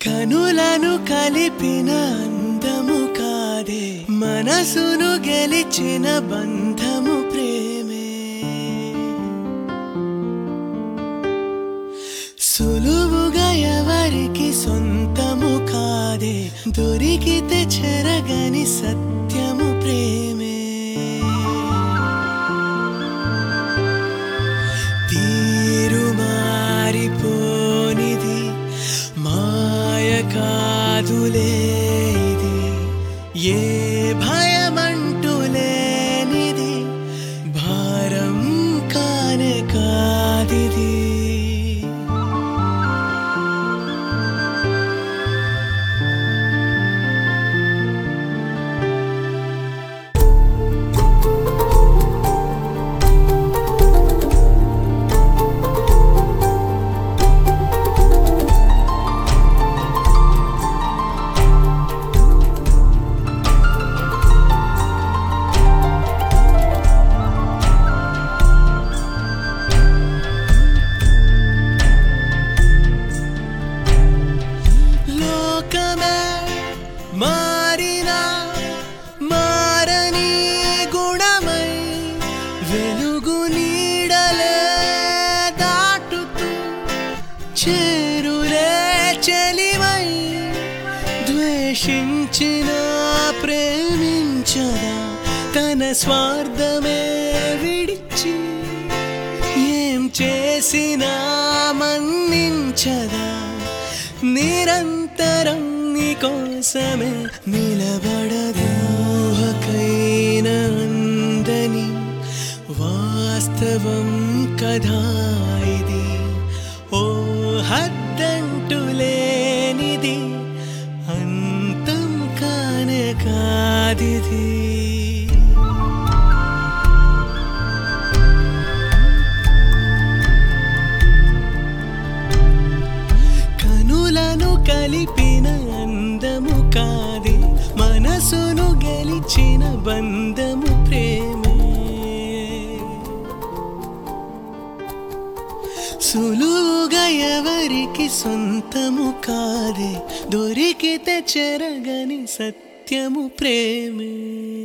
కనులను కలిపిన అందము కాదే మనసును గెలిచిన బంధము ప్రేమే సులువుగా ఎవరికి సొంతము కాదే దొరికితే చెరగని సత్యము ప్రేమే తీరు మారిపోనిది మాయ కాదులే ఇది ఏ భయమంటూ లేనిది భారం కానే కాదిది లోకమే మారినా మారని గుణమై వెలుగు నీడలే దాటుతూ చేరులే చెలివై ద్వేషించిన ప్రేమించదా తన స్వార్థమే విడిచి ఏం చేసినా మన్నించదా నిరంతరం నీకోసమే నిలబడదోహకైన అందని వాస్తవం కథా ఇది ఓ హద్దంటూ లేనిది అంతం కానే కాదిది కనులను కలిపిన అందము కాదే మనసును గెలిచిన బంధము ప్రేమే సులువుగా ఎవరికి సొంతము కాదే దొరికితే చెరగని సత్యము ప్రేమే